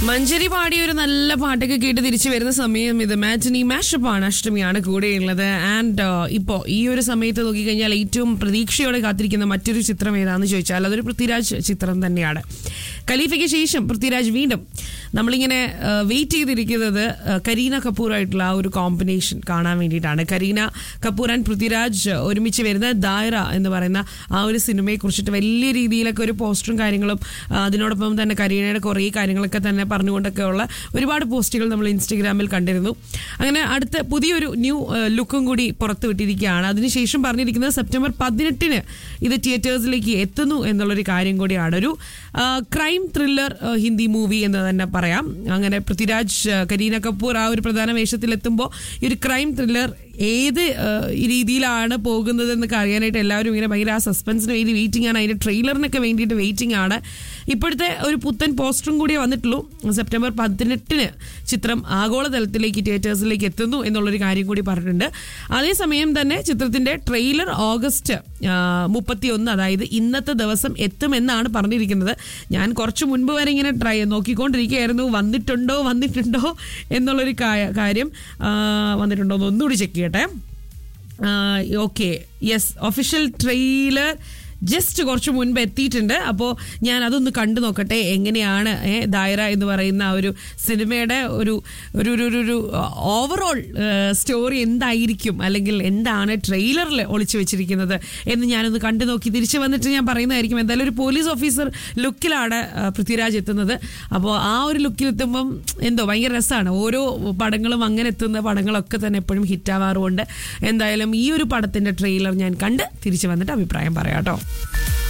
മഞ്ചരി പാടിയ ഒരു നല്ല പാട്ടൊക്കെ കേട്ട് തിരിച്ചു വരുന്ന സമയം ഇത് മാറ്റിനി മാഷപ്പാണ് അഷ്ടമിയാണ് കൂടെയുള്ളത് ആൻഡ് ഇപ്പോൾ ഈ ഒരു സമയത്ത് നോക്കിക്കഴിഞ്ഞാൽ ഏറ്റവും പ്രതീക്ഷയോടെ കാത്തിരിക്കുന്ന മറ്റൊരു ചിത്രം ഏതാണെന്ന് ചോദിച്ചാൽ അതൊരു പൃഥ്വിരാജ് ചിത്രം തന്നെയാണ് ഖലീഫയ്ക്ക് ശേഷം പൃഥ്വിരാജ് വീണ്ടും നമ്മളിങ്ങനെ വെയിറ്റ് ചെയ്തിരിക്കുന്നത് ആ, കരീന കപൂറായിട്ടുള്ള ആ ഒരു കോമ്പിനേഷൻ കാണാൻ വേണ്ടിയിട്ടാണ് കരീന കപൂർ ആൻഡ് പൃഥ്വിരാജ് ഒരുമിച്ച് വരുന്ന ദായറ എന്ന് പറയുന്ന ആ ഒരു സിനിമയെ കുറിച്ചിട്ട് വലിയ രീതിയിലൊക്കെ ഒരു പോസ്റ്ററും കാര്യങ്ങളും ആ, അതിനോടൊപ്പം തന്നെ കരീനയുടെ കുറേ കാര്യങ്ങളൊക്കെ തന്നെ പറഞ്ഞുകൊണ്ടൊക്കെ ഉള്ള ഒരുപാട് പോസ്റ്റുകൾ നമ്മൾ ഇൻസ്റ്റഗ്രാമിൽ കണ്ടിരുന്നു അങ്ങനെ അടുത്ത പുതിയൊരു ന്യൂ ലുക്കും കൂടി പുറത്തു വിട്ടിരിക്കുകയാണ് അതിനുശേഷം പറഞ്ഞിരിക്കുന്നത് സെപ്റ്റംബർ പതിനെട്ടിന് ഇത് തിയേറ്റേഴ്സിലേക്ക് എത്തുന്നു എന്നുള്ളൊരു കാര്യം കൂടിയാണ് ഒരു ക്രൈം ത്രില്ലർ ഹിന്ദി മൂവി എന്ന് തന്നെ പറയാം അങ്ങനെ പൃഥ്വിരാജ് ആ, കരീന കപൂർ ആ ഒരു പ്രധാന വേഷത്തിലെത്തുമ്പോൾ ഈ ഒരു ക്രൈം ത്രില്ലർ ഏത് ആ, രീതിയിലാണ് പോകുന്നത് എന്നൊക്കെ അറിയാനായിട്ട് എല്ലാവരും ഇങ്ങനെ ഭയങ്കര ആ സസ്പെൻസിന് വേണ്ടി വെയിറ്റിംഗ് ആണ് അതിന്റെ ട്രെയിലറിനൊക്കെ വേണ്ടിയിട്ട് വെയിറ്റിംഗ് ആണ് ഇപ്പോഴത്തെ ഒരു പുത്തൻ പോസ്റ്ററും കൂടിയേ വന്നിട്ടുള്ളൂ സെപ്റ്റംബർ പതിനെട്ടിന് ചിത്രം ആഗോളതലത്തിലേക്ക് തിയേറ്റേഴ്സിലേക്ക് എത്തുന്നു എന്നുള്ളൊരു കാര്യം കൂടി പറഞ്ഞിട്ടുണ്ട് അതേസമയം തന്നെ ചിത്രത്തിന്റെ ട്രെയിലർ ഓഗസ്റ്റ് മുപ്പത്തി ഒന്ന് അതായത് ഇന്നത്തെ ദിവസം എത്തുമെന്നാണ് പറഞ്ഞിരിക്കുന്നത് ഞാൻ കുറച്ച് മുൻപ് വരെ ഇങ്ങനെ ട്രൈ നോക്കിക്കൊണ്ടിരിക്കുകയായിരുന്നു വന്നിട്ടുണ്ടോ വന്നിട്ടുണ്ടോ എന്നുള്ളൊരു കാ- കാര്യം ആ, വന്നിട്ടുണ്ടോ എന്ന് ഒന്നുകൂടി ചെക്ക് ചെയ്യട്ടെ okay yes official trailer just കുറച്ച് മുൻപ് എത്തിയിട്ടുണ്ട് അപ്പോൾ ഞാൻ അതൊന്ന് കണ്ടു നോക്കട്ടെ എങ്ങനെയാണ് ഏ, ദായറ എന്ന് പറയുന്ന ആ ഒരു സിനിമയുടെ ഒരു ഒരു ഒരു ഒരു- ഒരു ഓവറോൾ സ്റ്റോറി എന്തായിരിക്കും അല്ലെങ്കിൽ എന്താണ് ട്രെയിലറിൽ ഒളിച്ചു വെച്ചിരിക്കുന്നത് എന്ന് ഞാനൊന്ന് കണ്ടു നോക്കി തിരിച്ചു വന്നിട്ട് ഞാൻ പറയുന്നതായിരിക്കും എന്തായാലും ഒരു പോലീസ് ഓഫീസർ ലുക്കിലാണ് ആ, പൃഥ്വിരാജ് എത്തുന്നത് അപ്പോൾ ആ ഒരു ലുക്കിൽ എത്തുമ്പം എന്തോ ഭയങ്കര രസമാണ് ഓരോ പടങ്ങളും അങ്ങനെ എത്തുന്ന പടങ്ങളൊക്കെ തന്നെ എപ്പോഴും ഹിറ്റാവാറുമുണ്ട് എന്തായാലും ഈ ഒരു പടത്തിന്റെ ട്രെയിലർ ഞാൻ കണ്ട് തിരിച്ചു വന്നിട്ട് അഭിപ്രായം പറയാം കേട്ടോ